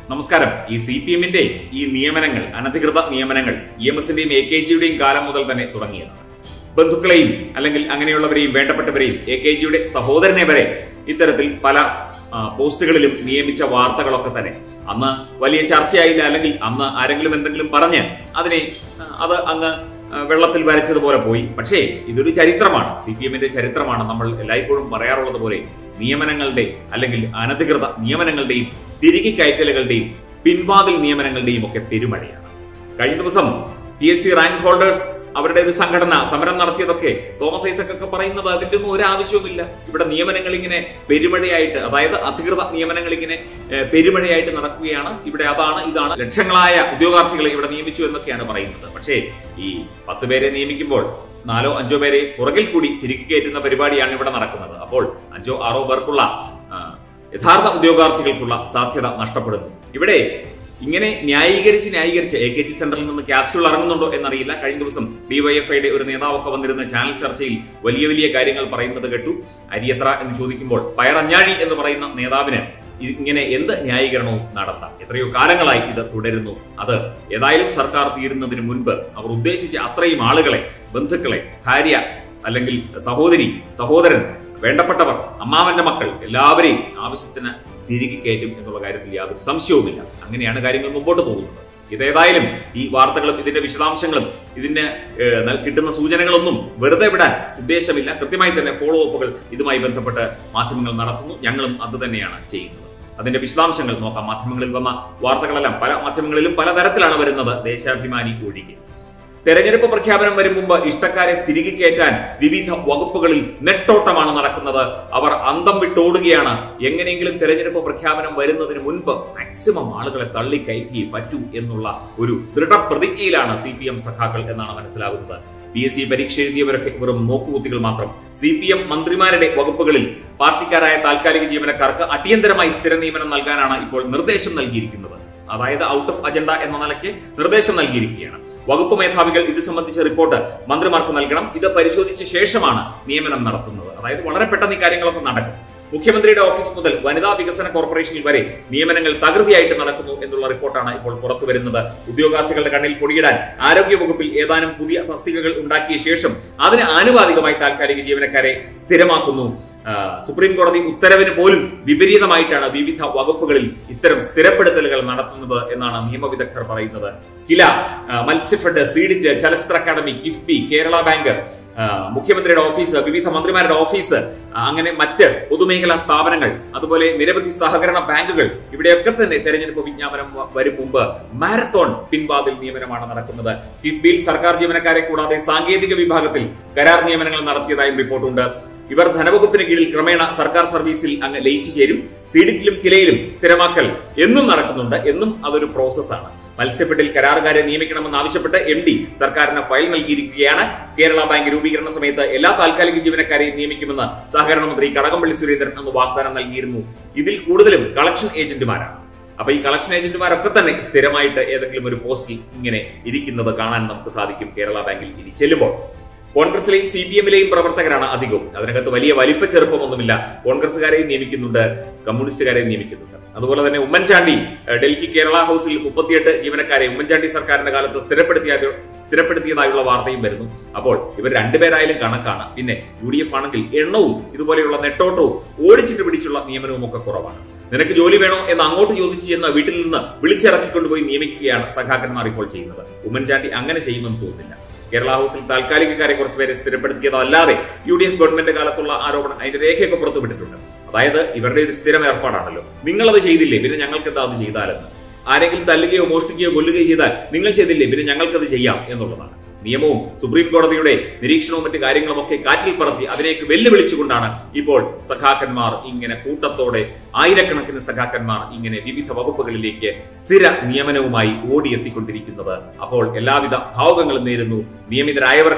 നമസ്കാരം ഈ C P എമ്മിന്റെ ഈ നിയമനങ്ങൾ അനധികൃത നിയമനങ്ങൾ ഇ എം എസിന്റെയും എ കെ ജിയുടെയും കാലം മുതൽ തന്നെ തുടങ്ങിയതാണ് ബന്ധുക്കളെയും അല്ലെങ്കിൽ അങ്ങനെയുള്ളവരെയും വേണ്ടപ്പെട്ടവരെയും എ കെ ജിയുടെ സഹോദരനെ വരെ ഇത്തരത്തിൽ പല ആ, പോസ്റ്റുകളിലും നിയമിച്ച വാർത്തകളൊക്കെ തന്നെ അന്ന് വലിയ ചർച്ചയായില്ല അല്ലെങ്കിൽ അന്ന് ആരെങ്കിലും എന്തെങ്കിലും പറഞ്ഞ് അതിനെ ആ, അത് അങ്ങ് ആ, വെള്ളത്തിൽ വരച്ചതുപോലെ പോയി പക്ഷേ ഇതൊരു ചരിത്രമാണ് സി പി എമ്മിന്റെ ചരിത്രമാണ് നമ്മൾ എല്ലായ്പ്പോഴും പറയാറുള്ളത് പോലെ നിയമനങ്ങളുടെ അല്ലെങ്കിൽ അനധികൃത നിയമനങ്ങളുടെയും തിരികെ കയറ്റലുകളുടെയും പിൻവാതിൽ നിയമനങ്ങളുടെയും ഒക്കെ പെരുമഴയാണ് കഴിഞ്ഞ ദിവസം P S C rank holders അവരുടെ ഒരു സംഘടന സമരം നടത്തിയതൊക്കെ തോമസ് ഐസക് ഒക്കെ പറയുന്നത് അതിന്റെ ഒന്നും ഒരു ആവശ്യവുമില്ല ഇവിടെ നിയമനങ്ങൾ ഇങ്ങനെ പെരുമഴയായിട്ട് അതായത് അധികൃത നിയമനങ്ങൾ ഇങ്ങനെ ഏഹ്, പെരുമഴയായിട്ട് നടക്കുകയാണ് ഇവിടെ അതാണ് ഇതാണ് ലക്ഷങ്ങളായ ഉദ്യോഗാർത്ഥികളെ ഇവിടെ നിയമിച്ചു എന്നൊക്കെയാണ് പറയുന്നത് പക്ഷേ ഈ പത്ത് പേരെ നിയമിക്കുമ്പോൾ നാലോ അഞ്ചോ പേരെ പുറകിൽ കൂടി തിരികെ കയറ്റുന്ന പരിപാടിയാണ് ഇവിടെ നടക്കുന്നത് അപ്പോൾ അഞ്ചോ ആറോ പേർക്കുള്ള ആ, യഥാർത്ഥ ഉദ്യോഗാർത്ഥികൾക്കുള്ള സാധ്യത നഷ്ടപ്പെടുന്നു ഇവിടെ ഇങ്ങനെ ന്യായീകരിച്ച് ന്യായീകരിച്ച് എ കെ ജി സെന്ററിൽ നിന്ന് ക്യാപ്സ്യൂൾ ഇറങ്ങുന്നുണ്ടോ എന്നറിയില്ല കഴിഞ്ഞ ദിവസം ഡിവൈഎഫ്ഐയുടെ ഒരു നേതാവൊക്കെ വന്നിരുന്ന ചാനൽ ചർച്ചയിൽ വലിയ വലിയ കാര്യങ്ങൾ പറയുന്നത് കേട്ടു അരിയത്ര എന്ന് ചോദിക്കുമ്പോൾ പയറഞ്ഞാഴി എന്ന് പറയുന്ന നേതാവിന് ഇ- ഇങ്ങനെ എന്ത് ന്യായീകരണവും നടത്താം എത്രയോ കാലങ്ങളായി ഇത് തുടരുന്നു അത് ഏതായാലും സർക്കാർ തീരുന്നതിന് മുൻപ് അവർ ഉദ്ദേശിച്ച അത്രയും ആളുകളെ ബന്ധുക്കളെ ഭാര്യ അല്ലെങ്കിൽ സഹോദരി സഹോദരൻ വേണ്ടപ്പെട്ടവർ അമ്മാവന്റെ മക്കൾ എല്ലാവരെയും ആവശ്യത്തിന് തിരികെ കയറ്റും എന്നുള്ള കാര്യത്തിൽ യാതൊരു സംശയവുമില്ല അങ്ങനെയാണ് കാര്യങ്ങൾ മുമ്പോട്ട് പോകുന്നത് ഇതേതായാലും ഈ വാർത്തകളും ഇതിന്റെ വിശദാംശങ്ങളും ഇതിന് ഏഹ്, നൽ- കിട്ടുന്ന സൂചനകളൊന്നും വെറുതെ വിടാൻ ഉദ്ദേശമില്ല കൃത്യമായി തന്നെ ഫോളോ അപ്പുകൾ ഇതുമായി ബന്ധപ്പെട്ട് മാധ്യമങ്ങൾ നടത്തുന്നു ഞങ്ങളും അത് തന്നെയാണ് ചെയ്യുന്നത് അതിന്റെ വിശദാംശങ്ങൾ നോക്കാം മാധ്യമങ്ങളിൽ വന്ന വാർത്തകളെല്ലാം പല മാധ്യമങ്ങളിലും പലതരത്തിലാണ് വരുന്നത് ദേശാഭിമാനി ഒഴികെ തെരഞ്ഞെടുപ്പ് പ്രഖ്യാപനം വരും മുമ്പ് ഇഷ്ടക്കാരെ തിരികെ കയറ്റാൻ വിവിധ വകുപ്പുകളിൽ നെട്ടോട്ടമാണ് നടക്കുന്നത് അവർ അന്തം വിട്ടോടുകയാണ് എങ്ങനെയെങ്കിലും തെരഞ്ഞെടുപ്പ് പ്രഖ്യാപനം വരുന്നതിന് മുൻപ് മാക്സിമം ആളുകളെ തള്ളിക്കയറ്റിയേ പറ്റൂ എന്നുള്ള ഒരു ദൃഢപ്രതിജ്ഞയിലാണ് സി പി എം സഖാക്കൾ എന്നാണ് മനസ്സിലാകുന്നത് പി എസ് സി പരീക്ഷ എഴുതിയവരൊക്കെ വെറും നോക്കുകുത്തികൾ മാത്രം സി പി എം മന്ത്രിമാരുടെ വകുപ്പുകളിൽ പാർട്ടിക്കാരായ താൽക്കാലിക ജീവനക്കാർക്ക് അടിയന്തരമായി സ്ഥിര നിയമനം നൽകാനാണ് ഇപ്പോൾ നിർദ്ദേശം നൽകിയിരിക്കുന്നത് അതായത് ഔട്ട് ഓഫ് അജണ്ട എന്ന നിലയ്ക്ക് നിർദ്ദേശം നൽകിയിരിക്കുകയാണ് വകുപ്പ് മേധാവികൾ ഇത് സംബന്ധിച്ച റിപ്പോർട്ട് മന്ത്രിമാർക്ക് നൽകണം ഇത് പരിശോധിച്ച ശേഷമാണ് നിയമനം നടത്തുന്നത് അതായത് വളരെ പെട്ടെന്ന് ഈ കാര്യങ്ങളൊക്കെ നടക്കും മുഖ്യമന്ത്രിയുടെ ഓഫീസ് മുതൽ വനിതാ വികസന കോർപ്പറേഷനിൽ വരെ നിയമനങ്ങൾ തകൃതിയായിട്ട് നടക്കുന്നു എന്നുള്ള റിപ്പോർട്ടാണ് ഇപ്പോൾ പുറത്തു വരുന്നത് ഉദ്യോഗാർത്ഥികളുടെ കണ്ണിൽ പൊടിയിടാൻ ആരോഗ്യ വകുപ്പിൽ ഏതാനും പുതിയ തസ്തികകൾ ഉണ്ടാക്കിയ ശേഷം അതിന് ആനുപാതികമായി താൽക്കാലിക ജീവനക്കാരെ സ്ഥിരമാക്കുന്നു ആ, സുപ്രീം കോടതി ഉത്തരവിന് പോലും വിപരീതമായിട്ടാണ് വിവിധ വകുപ്പുകളിൽ ഇത്തരം സ്ഥിരപ്പെടുത്തലുകൾ നടത്തുന്നത് എന്നാണ് നിയമവിദഗ്ധർ പറയുന്നത് കില ആ, മത്സ്യഫെഡ് സീഡിറ്റ് ചലച്ചിത്ര അക്കാദമി കിഫ്ബി കേരള ബാങ്ക് ആ, മുഖ്യമന്ത്രിയുടെ ഓഫീസ് വിവിധ മന്ത്രിമാരുടെ ഓഫീസ് ആ, അങ്ങനെ മറ്റ് പൊതുമേഖലാ സ്ഥാപനങ്ങൾ അതുപോലെ നിരവധി സഹകരണ ബാങ്കുകൾ ഇവിടെയൊക്കെ തന്നെ തെരഞ്ഞെടുപ്പ് വിജ്ഞാപനം വ- വരും മുമ്പ് മാരത്തോൺ പിൻവാതിൽ നിയമനമാണ് നടക്കുന്നത് കിഫ്ബിയിൽ സർക്കാർ ജീവനക്കാരെ കൂടാതെ സാങ്കേതിക വിഭാഗത്തിൽ കരാർ നിയമനങ്ങൾ നടത്തിയതായും റിപ്പോർട്ടുണ്ട് ഇവർ ധനവകുപ്പിന് കീഴിൽ ക്രമേണ സർക്കാർ സർവീസിൽ അങ്ങ് ലയിച്ചു ചേരും സീഡിറ്റിലും കിലയിലും സ്ഥിരമാക്കൽ എന്നും നടക്കുന്നുണ്ട് എന്നും അതൊരു പ്രോസസ്സാണ് മത്സ്യഫെഡിൽ കരാറുകാരെ നിയമിക്കണമെന്ന് ആവശ്യപ്പെട്ട് എം ഡി സർക്കാരിന് ഫയൽ നൽകിയിരിക്കുകയാണ് കേരള ബാങ്ക് രൂപീകരണ സമയത്ത് എല്ലാ താൽക്കാലിക ജീവനക്കാരെയും നിയമിക്കുമെന്ന് സഹകരണ മന്ത്രി കടകംപള്ളി സുരേന്ദ്രൻ അന്ന് വാഗ്ദാനം നൽകിയിരുന്നു ഇതിൽ കൂടുതലും കളക്ഷൻ ഏജന്റുമാരാണ് അപ്പൊ ഈ കളക്ഷൻ ഏജന്റുമാരൊക്കെ തന്നെ സ്ഥിരമായിട്ട് ഏതെങ്കിലും ഒരു പോസ്റ്റിൽ ഇങ്ങനെ ഇരിക്കുന്നത് കാണാൻ നമുക്ക് സാധിക്കും കേരള ബാങ്കിൽ ഇനി ചെല്ലുമ്പോൾ കോൺഗ്രസിലെയും സി പി എമ്മിലെയും പ്രവർത്തകരാണ് അധികവും അതിനകത്ത് വലിയ വലിപ്പ ചെറുപ്പമൊന്നുമില്ല കോൺഗ്രസുകാരെയും നിയമിക്കുന്നുണ്ട് കമ്മ്യൂണിസ്റ്റുകാരെയും നിയമിക്കുന്നുണ്ട് അതുപോലെ തന്നെ ഉമ്മൻചാണ്ടി ഏഹ്, ഡൽഹി കേരള ഹൗസിൽ മുപ്പത്തിയെട്ട് ജീവനക്കാരെ ഉമ്മൻചാണ്ടി സർക്കാരിന്റെ കാലത്ത് സ്ഥിരപ്പെടുത്തിയ സ്ഥിരപ്പെടുത്തിയതായുള്ള വാർത്തയും വരുന്നു അപ്പോൾ ഇവർ രണ്ടുപേരായാലും കണക്കാണ് പിന്നെ യു ഡി എഫ് ആണെങ്കിൽ എണ്ണവും ഇതുപോലെയുള്ള നെട്ടോട്ടവും ഓടിച്ചിട്ട് പിടിച്ചുള്ള നിയമനവും ഒക്കെ കുറവാണ് നിനക്ക് ജോലി വേണോ എന്ന് അങ്ങോട്ട് ചോദിച്ചു ചെന്ന് വീട്ടിൽ നിന്ന് വിളിച്ചിറക്കിക്കൊണ്ടുപോയി നിയമിക്കുകയാണ് സഖാക്കന്മാർ ഇപ്പോൾ ചെയ്യുന്നത് ഉമ്മൻചാണ്ടി അങ്ങനെ ചെയ്യുമെന്ന് തോന്നുന്നില്ല കേരള ഹൗസിൽ താൽക്കാലികക്കാരെ കുറച്ചുപേരെ സ്ഥിരപ്പെടുത്തിയതല്ലാതെ യു ഡി എഫ് ഗവൺമെന്റ് കാലത്തുള്ള ആരോപണം അതിന്റെ രേഖയൊക്കെ പുറത്തുവിട്ടിട്ടുണ്ട് അതായത് ഇവരുടെ ഒരു സ്ഥിരം ഏർപ്പാടാണല്ലോ നിങ്ങൾ അത് ചെയ്തില്ലേ പിന്നെ ഞങ്ങൾക്ക് എന്താ അത് ചെയ്താലെന്ന് ആരെങ്കിലും തല്ലുകയോ മോഷ്ടിക്കുകയോ കൊല്ലുകയോ ചെയ്താൽ നിങ്ങൾ ചെയ്തില്ലേ പിന്നെ ഞങ്ങൾക്കത് ചെയ്യാം എന്നുള്ളതാണ് നിയമവും സുപ്രീം കോടതിയുടെ നിരീക്ഷണവും മറ്റു കാര്യങ്ങളും ഒക്കെ കാറ്റിൽ പറത്തി അതിലേക്ക് വെല്ലുവിളിച്ചുകൊണ്ടാണ് ഇപ്പോൾ സഖാക്കന്മാർ ഇങ്ങനെ കൂട്ടത്തോടെ ആയിരക്കണക്കിന് സഖാക്കന്മാർ ഇങ്ങനെ വിവിധ വകുപ്പുകളിലേക്ക് സ്ഥിര നിയമനവുമായി ഓടിയെത്തിക്കൊണ്ടിരിക്കുന്നത് അപ്പോൾ എല്ലാവിധ ഭാവുകങ്ങളും നേരുന്നു നിയമിതരായവർക്ക്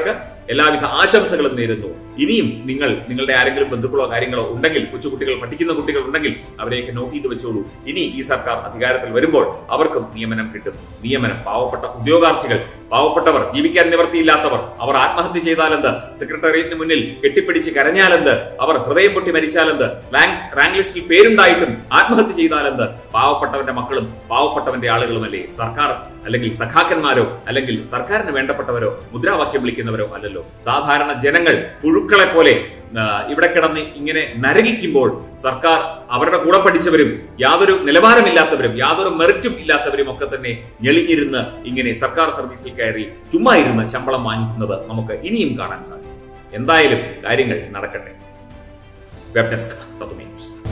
എല്ലാവിധ ആശംസകളും നേരുന്നു ഇനിയും നിങ്ങൾ നിങ്ങളുടെ ആരെങ്കിലും ബന്ധുക്കളോ കാര്യങ്ങളോ ഉണ്ടെങ്കിൽ കൊച്ചുകുട്ടികൾ പഠിക്കുന്ന കുട്ടികൾ ഉണ്ടെങ്കിൽ അവരെയൊക്കെ നോട്ട് ചെയ്ത് വെച്ചോളൂ ഇനി ഈ സർക്കാർ അധികാരത്തിൽ വരുമ്പോൾ അവർക്കും നിയമനം കിട്ടും നിയമനം പാവപ്പെട്ട ഉദ്യോഗാർത്ഥികൾ പാവപ്പെട്ടവർ ജീവിക്കാൻ നിവർത്തിയില്ലാത്തവർ അവർ ആത്മഹത്യ ചെയ്താലെന്ത് സെക്രട്ടേറിയറ്റിന് മുന്നിൽ കെട്ടിപ്പിടിച്ച് കരഞ്ഞാലെന്ത് അവർ ഹൃദയം പൊട്ടി മരിച്ചാലെന്ത് റാങ്ക് റാങ്ക് ലിസ്റ്റിൽ പേരുണ്ടായിട്ടും ആത്മഹത്യ ചെയ്താലെന്ത് പാവപ്പെട്ടവന്റെ മക്കളും പാവപ്പെട്ടവന്റെ ആളുകളുമല്ലേ സർക്കാർ അല്ലെങ്കിൽ സഖാക്കന്മാരോ അല്ലെങ്കിൽ സർക്കാരിന് വേണ്ടപ്പെട്ടവരോ മുദ്രാവാക്യം വിളിക്കുന്നവരോ അല്ലല്ലോ സാധാരണ ജനങ്ങൾ പുഴുക്കളെ പോലെ ആ, ഇവിടെ കിടന്ന് ഇങ്ങനെ നരകിക്കുമ്പോൾ സർക്കാർ അവരുടെ കൂടെ പഠിച്ചവരും യാതൊരു നിലവാരമില്ലാത്തവരും യാതൊരു മെറിറ്റും ഇല്ലാത്തവരും ഒക്കെ തന്നെ ഞെളിഞ്ഞിരുന്ന് ഇങ്ങനെ സർക്കാർ സർവീസിൽ കയറി ചുമ്മാ ഇരുന്ന് ശമ്പളം വാങ്ങിക്കുന്നത് നമുക്ക് ഇനിയും കാണാൻ സാധിക്കും എന്തായാലും കാര്യങ്ങൾ നടക്കട്ടെ വെബ് ഡെസ്ക് തത്വമേ ന്യൂസ്